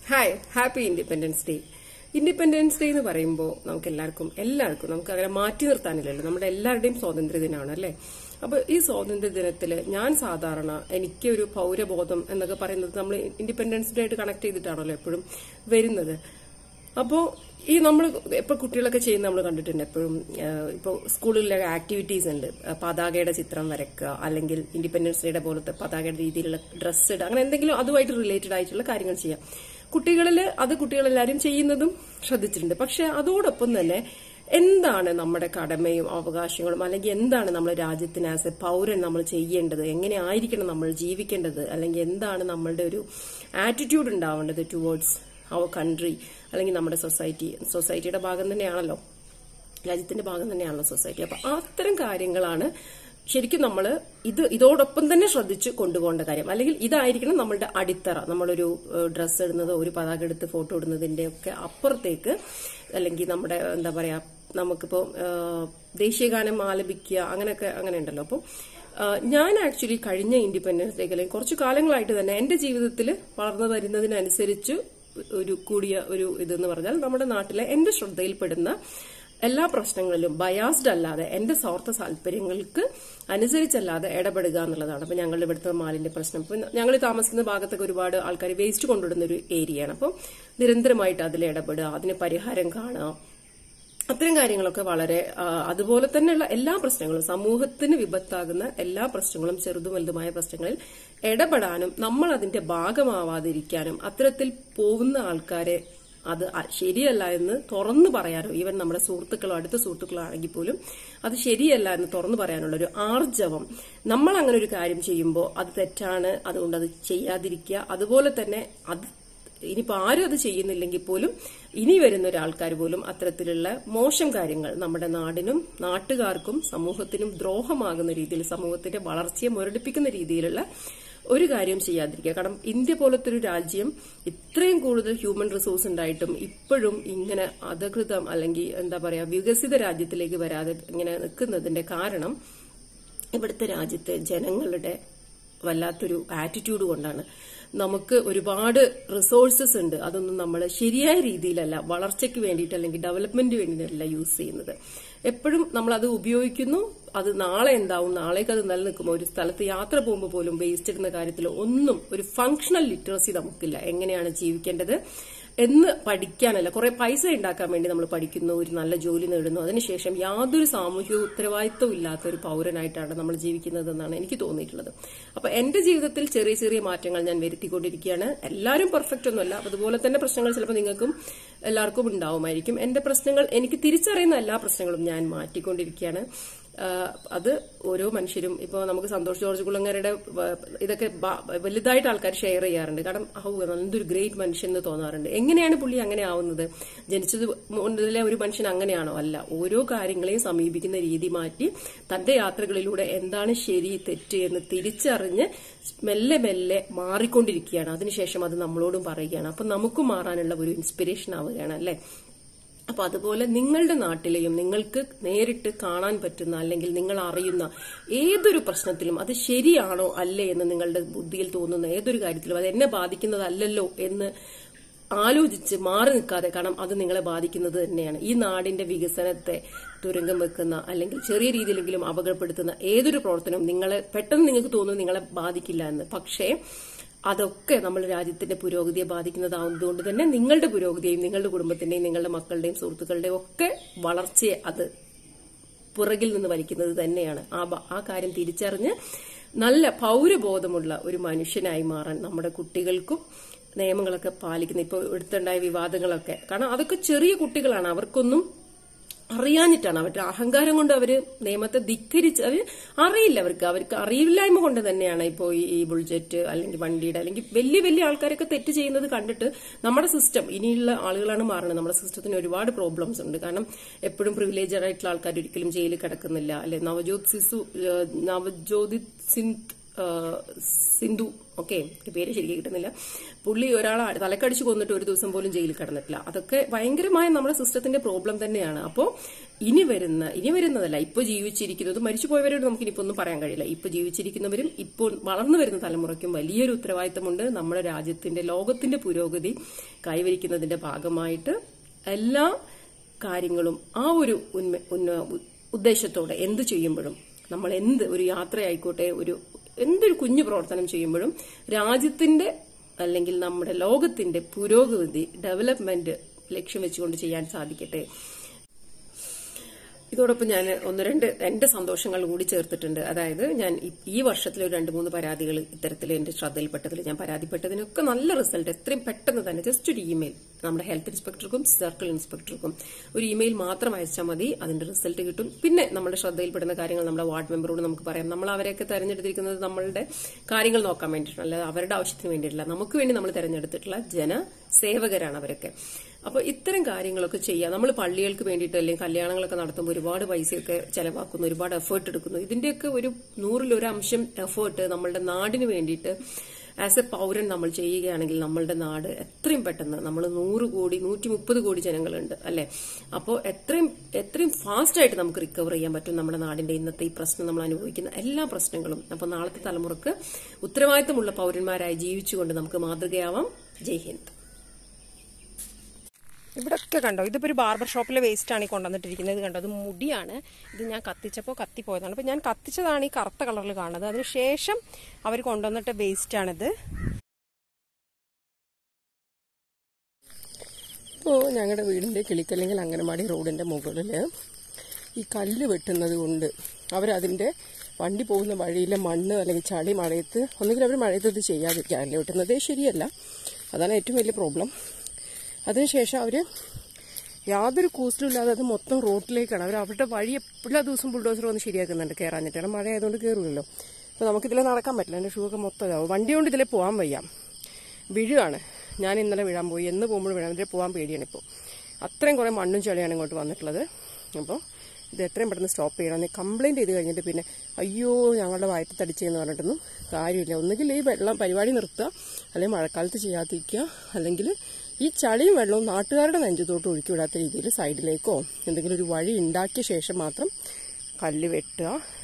hi happy independence day independence day എന്ന് പറയുമ്പോൾ നമുക്ക് എല്ലാവർക്കും എല്ലാവർക്കും നമുക്ക് അങ്ങനെ മാറ്റി നിർത്താനില്ലല്ലോ നമ്മുടെ എല്ലാവരുടെയും സ്വാതന്ത്ര്യ ദിനമാണ് അല്ലേ അപ്പൊ ഈ സ്വാതന്ത്ര്യ ദിനത്തിൽ ഞാൻ സാധാരണ എനിക്ക് ഒരു പൗരബോധം എന്നൊക്കെ പറയുന്നത് നമ്മൾ ഇൻഡിപെൻഡൻസ് ഡേ ആയിട്ട് കണക്ട് ചെയ്തിട്ടാണല്ലോ എപ്പോഴും വരുന്നത് അപ്പോൾ ഈ നമ്മൾ ഇപ്പൊ കുട്ടികളൊക്കെ ചെയ്യുന്ന നമ്മൾ കണ്ടിട്ടുണ്ട് എപ്പോഴും ഇപ്പോൾ സ്കൂളിലെ ആക്ടിവിറ്റീസ് ഉണ്ട് ആ, പതാകയുടെ ചിത്രം വരയ്ക്കുക അല്ലെങ്കിൽ ഇൻഡിപെൻഡൻസ് ഡേയുടെ പോലത്തെ പതാകയുടെ രീതിയിലുള്ള ഡ്രസ്സ് ഇടുക അങ്ങനെ എന്തെങ്കിലും അതുമായിട്ട് റിലേറ്റഡ് ആയിട്ടുള്ള കാര്യങ്ങൾ ചെയ്യാം കുട്ടികളിൽ അത് കുട്ടികളെല്ലാവരും ചെയ്യുന്നതും ശ്രദ്ധിച്ചിട്ടുണ്ട് പക്ഷെ അതോടൊപ്പം തന്നെ എന്താണ് നമ്മുടെ കടമയും അവകാശങ്ങളും അല്ലെങ്കിൽ എന്താണ് നമ്മുടെ രാജ്യത്തിന് ആസ് എ പൗരൻ നമ്മൾ ചെയ്യേണ്ടത് എങ്ങനെ ആയിരിക്കണം നമ്മൾ ജീവിക്കേണ്ടത് അല്ലെങ്കിൽ എന്താണ് നമ്മളുടെ ഒരു ആറ്റിറ്റ്യൂഡ് ഉണ്ടാവേണ്ടത് ടുവേർഡ്സ് അവർ കൺട്രി അല്ലെങ്കിൽ നമ്മുടെ സൊസൈറ്റി സൊസൈറ്റിയുടെ ഭാഗം തന്നെയാണല്ലോ രാജ്യത്തിന്റെ ഭാഗം തന്നെയാണല്ലോ സൊസൈറ്റി അപ്പൊ അത്തരം കാര്യങ്ങളാണ് ശരിക്കും നമ്മൾ ഇത് ഇതോടൊപ്പം തന്നെ ശ്രദ്ധിച്ച് കൊണ്ടുപോകേണ്ട കാര്യം അല്ലെങ്കിൽ ഇതായിരിക്കണം നമ്മളുടെ അടിത്തറ നമ്മളൊരു ഡ്രസ്സ് ഇടുന്നതോ ഒരു പതാക എടുത്ത് ഫോട്ടോ ഇടുന്നതിന്റെ ഒക്കെ അപ്പുറത്തേക്ക് അല്ലെങ്കിൽ നമ്മുടെ എന്താ പറയാ നമുക്കിപ്പോ ഏഹ്, ദേശീയഗാനം ആലപിക്കുക അങ്ങനെയൊക്കെ അങ്ങനെ ഉണ്ടല്ലോ അപ്പം ആഹ്, ഞാൻ ആക്ച്വലി കഴിഞ്ഞ ഇൻഡിപെൻഡൻസ് ഡേക്ക് അല്ലെങ്കിൽ കുറച്ചു കാലങ്ങളായിട്ട് തന്നെ എന്റെ ജീവിതത്തിൽ വളർന്നു വരുന്നതിനനുസരിച്ച് ഒരു കൂടിയ ഒരു ഇതെന്ന് പറഞ്ഞാൽ നമ്മുടെ നാട്ടിലെ എന്റെ ശ്രദ്ധയിൽപ്പെടുന്ന എല്ലാ പ്രശ്നങ്ങളിലും ബയാസ്ഡ് അല്ലാതെ എന്റെ സ്വാർത്ഥ താല്പര്യങ്ങൾക്ക് അനുസരിച്ചല്ലാതെ ഇടപെടുക എന്നുള്ളതാണ് അപ്പൊ ഞങ്ങളുടെ ഇവിടുത്തെ മാലിന്യ പ്രശ്നം ഇപ്പൊ ഞങ്ങൾ താമസിക്കുന്ന ഭാഗത്തൊക്കെ ഒരുപാട് ആൾക്കാർ വേസ്റ്റ് കൊണ്ടുവിടുന്ന ഒരു ഏരിയയാണ് അപ്പം നിരന്തരമായിട്ട് അതിൽ ഇടപെടുക അതിന് പരിഹാരം കാണുക അത്തരം കാര്യങ്ങളൊക്കെ വളരെ ആ, അതുപോലെ തന്നെയുള്ള എല്ലാ പ്രശ്നങ്ങളും സമൂഹത്തിന് വിപത്താകുന്ന എല്ലാ പ്രശ്നങ്ങളും ചെറുതും വലുതുമായ പ്രശ്നങ്ങളിൽ ഇടപെടാനും നമ്മൾ അതിന്റെ ഭാഗമാവാതിരിക്കാനും അത്തരത്തിൽ പോകുന്ന ആൾക്കാരെ അത് അ- ശരിയല്ല എന്ന് തുറന്നു പറയാനോ ഈവൻ നമ്മുടെ സുഹൃത്തുക്കളോ അടുത്ത സുഹൃത്തുക്കളോ ആണെങ്കിൽ പോലും അത് ശരിയല്ല എന്ന് തുറന്നു പറയാനുള്ള ഒരു ആർജവം നമ്മൾ അങ്ങനെ ഒരു കാര്യം ചെയ്യുമ്പോൾ അത് തെറ്റാണ് അതുകൊണ്ട് അത് ചെയ്യാതിരിക്കുക അതുപോലെ തന്നെ അത് ഇനിയിപ്പോ ആരും അത് ചെയ്യുന്നില്ലെങ്കിൽ പോലും ഇനി വരുന്ന ഒരാൾക്കാർ പോലും അത്തരത്തിലുള്ള മോശം കാര്യങ്ങൾ നമ്മുടെ നാടിനും നാട്ടുകാർക്കും സമൂഹത്തിനും ദ്രോഹമാകുന്ന രീതിയിൽ സമൂഹത്തിന്റെ വളർച്ചയെ മുരടിപ്പിക്കുന്ന രീതിയിലുള്ള ഒരു കാര്യം ചെയ്യാതിരിക്കുക കാരണം ഇന്ത്യ പോലത്തെ ഒരു രാജ്യം ഇത്രയും കൂടുതൽ ഹ്യൂമൻ റിസോഴ്സ് ഉണ്ടായിട്ടും ഇപ്പോഴും ഇങ്ങനെ അധികൃതം അല്ലെങ്കിൽ എന്താ പറയാ വികസിത രാജ്യത്തിലേക്ക് വരാതെ ഇങ്ങനെ നിൽക്കുന്നതിന്റെ കാരണം ഇവിടുത്തെ രാജ്യത്തെ ജനങ്ങളുടെ വല്ലാത്തൊരു ആറ്റിറ്റ്യൂഡ് കൊണ്ടാണ് നമുക്ക് ഒരുപാട് റിസോഴ്സസ് ഉണ്ട് അതൊന്നും നമ്മൾ ശരിയായ രീതിയിലല്ല വളർച്ചയ്ക്ക് വേണ്ടിയിട്ട് അല്ലെങ്കിൽ ഡെവലപ്മെന്റിന് വേണ്ടിയിട്ടല്ല യൂസ് ചെയ്യുന്നത് എപ്പോഴും നമ്മൾ അത് ഉപയോഗിക്കുന്നു അത് നാളെ എന്താവും നാളേക്ക് അത് നിലനിൽക്കുമ്പോൾ ഒരു സ്ഥലത്ത് യാത്ര പോകുമ്പോൾ പോലും വേസ്റ്റ് ഇടുന്ന കാര്യത്തിൽ ഒന്നും ഒരു ഫങ്ഷണൽ ലിറ്ററസി നമുക്കില്ല എങ്ങനെയാണ് ജീവിക്കേണ്ടത് എന്ന് പഠിക്കാനല്ല കുറെ പൈസ ഉണ്ടാക്കാൻ വേണ്ടി നമ്മൾ പഠിക്കുന്നു ഒരു നല്ല ജോലി നേടുന്നു അതിനുശേഷം യാതൊരു സാമൂഹിക ഉത്തരവാദിത്വം ഇല്ലാത്ത ഒരു പൗരനായിട്ടാണ് നമ്മൾ ജീവിക്കുന്നതെന്നാണ് എനിക്ക് തോന്നിയിട്ടുള്ളത് അപ്പൊ എന്റെ ജീവിതത്തിൽ ചെറിയ ചെറിയ മാറ്റങ്ങൾ ഞാൻ വരുത്തിക്കൊണ്ടിരിക്കുകയാണ് എല്ലാവരും പെർഫെക്റ്റ് ഒന്നുമല്ല അപ്പൊ അതുപോലെ തന്നെ പ്രശ്നങ്ങൾ ചിലപ്പോൾ നിങ്ങൾക്കും എല്ലാവർക്കും ഉണ്ടാവുമായിരിക്കും എന്റെ പ്രശ്നങ്ങൾ എനിക്ക് തിരിച്ചറിയുന്ന എല്ലാ പ്രശ്നങ്ങളും ഞാൻ മാറ്റിക്കൊണ്ടിരിക്കുകയാണ് ആഹ് അത് ഓരോ മനുഷ്യരും ഇപ്പോൾ നമുക്ക് സന്തോഷ് ജോർജ് കുളങ്ങരയുടെ വ- ഇതൊക്കെ ബ- വലുതായിട്ട് ആൾക്കാർ ഷെയർ ചെയ്യാറുണ്ട് കാരണം ഔ എന്തൊരു ഗ്രേറ്റ് മനുഷ്യൻ എന്ന് തോന്നാറുണ്ട് എങ്ങനെയാണ് പുള്ളി അങ്ങനെ ആവുന്നത് ജനിച്ചത് മുതലേ ഒരു മനുഷ്യൻ അങ്ങനെയാണോ അല്ല ഓരോ കാര്യങ്ങളെയും സമീപിക്കുന്ന രീതി മാറ്റി തന്റെ യാത്രകളിലൂടെ എന്താണ് ശരി തെറ്റ് എന്ന് തിരിച്ചറിഞ്ഞ് മെല്ലെ മെല്ലെ മാറിക്കൊണ്ടിരിക്കുകയാണ് അതിനുശേഷം അത് നമ്മളോടും പറയുകയാണ് അപ്പൊ നമുക്കും മാറാനുള്ള ഒരു ഇൻസ്പിറേഷൻ ആവുകയാണ് അല്ലേ അപ്പൊ അതുപോലെ നിങ്ങളുടെ നാട്ടിലെയും നിങ്ങൾക്ക് നേരിട്ട് കാണാൻ പറ്റുന്ന അല്ലെങ്കിൽ നിങ്ങൾ അറിയുന്ന ഏതൊരു പ്രശ്നത്തിലും അത് ശരിയാണോ അല്ലേ എന്ന് നിങ്ങളുടെ ബുദ്ധിയിൽ തോന്നുന്ന ഏതൊരു കാര്യത്തിലും അത് എന്നെ ബാധിക്കുന്നതല്ലല്ലോ എന്ന് ആലോചിച്ച് മാറി നിൽക്കാതെ കാരണം അത് നിങ്ങളെ ബാധിക്കുന്നത് തന്നെയാണ് ഈ നാടിന്റെ വികസനത്തെ തുരങ്കം വെക്കുന്ന അല്ലെങ്കിൽ ചെറിയ രീതിയിലെങ്കിലും അപകടപ്പെടുത്തുന്ന ഏതൊരു പ്രവർത്തനവും നിങ്ങളെ പെട്ടെന്ന് നിങ്ങൾക്ക് തോന്നുന്നു നിങ്ങളെ ബാധിക്കില്ല എന്ന് പക്ഷേ അതൊക്കെ നമ്മുടെ രാജ്യത്തിന്റെ പുരോഗതിയെ ബാധിക്കുന്നതാവുന്നതുകൊണ്ട് തന്നെ നിങ്ങളുടെ പുരോഗതിയെയും നിങ്ങളുടെ കുടുംബത്തിന്റെയും നിങ്ങളുടെ മക്കളുടെയും സുഹൃത്തുക്കളുടെയും ഒക്കെ വളർച്ചയെ അത് പുറകിൽ നിന്ന് വലിക്കുന്നത് തന്നെയാണ് ആ ബ- ആ കാര്യം തിരിച്ചറിഞ്ഞ് നല്ല പൗരബോധമുള്ള ഒരു മനുഷ്യനായി മാറാൻ നമ്മുടെ കുട്ടികൾക്കും നിയമങ്ങളൊക്കെ പാലിക്കുന്ന ഇപ്പോൾ എടുത്തുണ്ടായ വിവാദങ്ങളൊക്കെ കാരണം അതൊക്കെ ചെറിയ കുട്ടികളാണ് അവർക്കൊന്നും അറിയാഞ്ഞിട്ടാണ് അവരുടെ അഹങ്കാരം കൊണ്ട് അവര് നിയമത്തെ ധിക്കരിച്ച് അവര് അറിയില്ല അവർക്ക് അവർക്ക് അറിയില്ലായ്മ കൊണ്ട് തന്നെയാണ് ഇപ്പോൾ ഈ ഈ ബുൾജെറ്റ് അല്ലെങ്കിൽ വണ്ടിയുടെ അല്ലെങ്കിൽ വലിയ വലിയ ആൾക്കാരൊക്കെ തെറ്റ് ചെയ്യുന്നത് കണ്ടിട്ട് നമ്മുടെ സിസ്റ്റം ഇനിയുള്ള ആളുകളാണ് മാറുന്നത് നമ്മുടെ സിസ്റ്റത്തിന് ഒരുപാട് പ്രോബ്ലംസ് ഉണ്ട് കാരണം എപ്പോഴും പ്രിവിലേജഡ് ആയിട്ടുള്ള ആൾക്കാർ ഒരിക്കലും ജയിലിൽ കിടക്കുന്നില്ല അല്ലെ നവജോത് സിസു ഏഹ് നവജ്യോതി സിന്ദ് ആ, സിന്ധു ഓക്കെ പേര് ശരിക്കും കിട്ടുന്നില്ല പുള്ളി ഒരാളെ തലക്കടിച്ച് കൊന്നിട്ട് ഒരു ദിവസം പോലും ജയിലിൽ കിടന്നിട്ടില്ല അതൊക്കെ ഭയങ്കരമായ നമ്മുടെ സിസ്റ്റത്തിന്റെ പ്രോബ്ലം തന്നെയാണ് അപ്പോൾ ഇനി വരുന്ന ഇനി വരുന്നതല്ല ഇപ്പോൾ ജീവിച്ചിരിക്കുന്നത് മരിച്ചുപോയവരോട് നമുക്ക് ഇനിയിപ്പോൾ ഒന്നും പറയാൻ കഴിയില്ല ഇപ്പോൾ ജീവിച്ചിരിക്കുന്നവരും ഇപ്പോൾ വളർന്നു വരുന്ന തലമുറയ്ക്കും വലിയൊരു ഉത്തരവാദിത്തമുണ്ട് നമ്മുടെ രാജ്യത്തിന്റെ ലോകത്തിന്റെ പുരോഗതി കൈവരിക്കുന്നതിന്റെ ഭാഗമായിട്ട് എല്ലാ കാര്യങ്ങളും ആ ഒരു ഉന്മ- ഉന്ന- ഉ- ഉദ്ദേശത്തോടെ എന്ത് ചെയ്യുമ്പോഴും നമ്മൾ എന്ത് ഒരു യാത്രയായിക്കോട്ടെ ഒരു എന്തൊരു കുഞ്ഞു പ്രവർത്തനം ചെയ്യുമ്പോഴും രാജ്യത്തിന്റെ അല്ലെങ്കിൽ നമ്മുടെ ലോകത്തിന്റെ പുരോഗതി ഡെവലപ്മെന്റ് ലക്ഷ്യം വെച്ചുകൊണ്ട് ചെയ്യാൻ സാധിക്കട്ടെ ഇതോടൊപ്പം ഞാൻ ഒന്ന് രണ്ട് എന്റെ സന്തോഷങ്ങൾ കൂടി ചേർത്തിട്ടുണ്ട് അതായത് ഞാൻ ഈ- ഈ വർഷത്തിൽ ഒരു രണ്ട് മൂന്ന് പരാതികൾ ഇത്തരത്തിൽ എന്റെ ശ്രദ്ധയിൽപ്പെട്ടതിൽ ഞാൻ പരാതിപ്പെട്ടതിനൊക്കെ നല്ല റിസൾട്ട് എത്രയും പെട്ടെന്ന് തന്നെ ജസ്റ്റ് ഒരു ഇമെയിൽ നമ്മുടെ ഹെൽത്ത് ഇൻസ്പെക്ടർക്കും സർക്കിൾ ഇൻസ്പെക്ടർക്കും ഒരു ഇമെയിൽ മാത്രം അയച്ചാൽ മതി അതിന്റെ റിസൾട്ട് കിട്ടും പിന്നെ നമ്മുടെ ശ്രദ്ധയിൽപ്പെടുന്ന കാര്യങ്ങൾ നമ്മുടെ വാർഡ് മെമ്പറോട് നമുക്ക് പറയാം നമ്മൾ അവരെയൊക്കെ തെരഞ്ഞെടുത്തിരിക്കുന്നത് നമ്മളുടെ കാര്യങ്ങൾ നോക്കാൻ വേണ്ടിയിട്ടാണ് അല്ലാതെ അവരുടെ ആവശ്യത്തിന് വേണ്ടിയിട്ടില്ല നമുക്ക് വേണ്ടി നമ്മൾ തെരഞ്ഞെടുത്തിട്ടുള്ള ജനസേവകരാണ് അവരൊക്കെ അപ്പൊ ഇത്തരം കാര്യങ്ങളൊക്കെ ചെയ്യാം നമ്മൾ പള്ളികൾക്ക് വേണ്ടിയിട്ട് അല്ലെങ്കിൽ കല്യാണങ്ങളൊക്കെ നടത്തുമ്പോൾ ഒരുപാട് പൈസയൊക്കെ ചെലവാക്കുന്നു ഒരുപാട് എഫേർട്ട് എടുക്കുന്നു ഇതിന്റെയൊക്കെ ഒരു നൂറിലൊരു അംശം എഫേർട്ട് നമ്മളുടെ നാടിന് വേണ്ടിയിട്ട് ആസ് എ പൗരൻ നമ്മൾ ചെയ്യുകയാണെങ്കിൽ നമ്മളുടെ നാട് എത്രയും പെട്ടെന്ന് നമ്മൾ നൂറ് കോടി നൂറ്റി മുപ്പത് കോടി ജനങ്ങളുണ്ട് അല്ലെ അപ്പോൾ എത്രയും എത്രയും ഫാസ്റ്റ് ആയിട്ട് നമുക്ക് റിക്കവർ ചെയ്യാൻ പറ്റും നമ്മുടെ നാടിന്റെ ഇന്നത്തെ ഈ പ്രശ്നം നമ്മൾ അനുഭവിക്കുന്ന എല്ലാ പ്രശ്നങ്ങളും അപ്പോൾ നാളത്തെ തലമുറക്ക് ഉത്തരവാദിത്തമുള്ള പൗരന്മാരായി ജീവിച്ചുകൊണ്ട് നമുക്ക് മാതൃകയാവാം ജയ് ഹിന്ദ് ഇവിടൊക്കെ കണ്ടോ ഇതിപ്പോൾ ഒരു ബാർബർ ഷോപ്പിലെ വേസ്റ്റ് ആണ് ഈ കൊണ്ടുവന്നിട്ടിരിക്കുന്നത് ഇത് കണ്ടോ അത് മുടിയാണ് ഇത് ഞാൻ കത്തിച്ചപ്പോൾ കത്തിപ്പോയതാണ് അപ്പോൾ ഞാൻ കത്തിച്ചതാണ് ഈ കറുത്ത കളറിൽ കാണുന്നത് അതിന് ശേഷം അവർ കൊണ്ടുവന്നിട്ട വേസ്റ്റ് ആണിത് ഇപ്പോൾ ഞങ്ങളുടെ വീടിന്റെ കിളിക്കല്ലെങ്കിൽ അംഗനവാടി റോഡിന്റെ മുകളിൽ ഈ കല്ല് വെട്ടുന്നത് കൊണ്ട് അവരതിന്റെ വണ്ടി പോകുന്ന വഴിയിലെ മണ്ണ് അല്ലെങ്കിൽ ചളി മഴയത്ത് ഒന്നുകിൽ അവർ മഴയത്ത് ഇത് ചെയ്യാതിരിക്കാറില്ല വെട്ടുന്നത് ശരിയല്ല അതാണ് ഏറ്റവും വലിയ പ്രോബ്ലം അതിനുശേഷം അവർ യാതൊരു കൂസലും ഇല്ലാതെ അത് മൊത്തം റോഡിലേക്കാണ് അവർ അവരുടെ വഴി എല്ലാ ദിവസവും ബുൾഡോസർ വന്ന് ശരിയാക്കുന്നുണ്ട് കയറാഞ്ഞിട്ട് കാരണം മഴ ആയതുകൊണ്ട് കയറുമല്ലോ അപ്പോൾ നമുക്കിതിലെ നടക്കാൻ പറ്റില്ല എൻ്റെ ഷൂ ഒക്കെ മൊത്തം ഇതാവും വണ്ടി കൊണ്ട് ഇതിലെ പോകാൻ വയ്യ വീഴുകയാണ് ഞാൻ ഇന്നലെ വീഴാൻ പോയി എന്ന് പോകുമ്പോൾ വീഴാൻ ഇതിൽ പോകാൻ പേടിയാണ് ഇപ്പോൾ അത്രയും കുറേ മണ്ണും ചെളിയാണ് ഇങ്ങോട്ട് വന്നിട്ടുള്ളത് അപ്പോൾ ഇത് എത്രയും പെട്ടെന്ന് സ്റ്റോപ്പ് ചെയ്യണം കംപ്ലൈൻറ്റ് ചെയ്ത് കഴിഞ്ഞിട്ട് പിന്നെ അയ്യോ ഞങ്ങളുടെ വയറ്റത്തടിച്ചെന്ന് പറഞ്ഞിട്ടൊന്നും കാര്യമില്ല ഒന്നുകിൽ ഈ വെള്ളം പരിപാടി നിർത്തുക അല്ലെങ്കിൽ മഴക്കാലത്ത് ചെയ്യാതിരിക്കുക അല്ലെങ്കിൽ ഈ ചളിയും വെള്ളവും നാട്ടുകാരുടെ നെഞ്ചത്തോട്ട് ഒഴുക്കി വിടാത്ത രീതിയിൽ സൈഡിലേക്കോ എന്തെങ്കിലും ഒരു വഴി ഉണ്ടാക്കിയ ശേഷം മാത്രം കല്ല് വെട്ടുക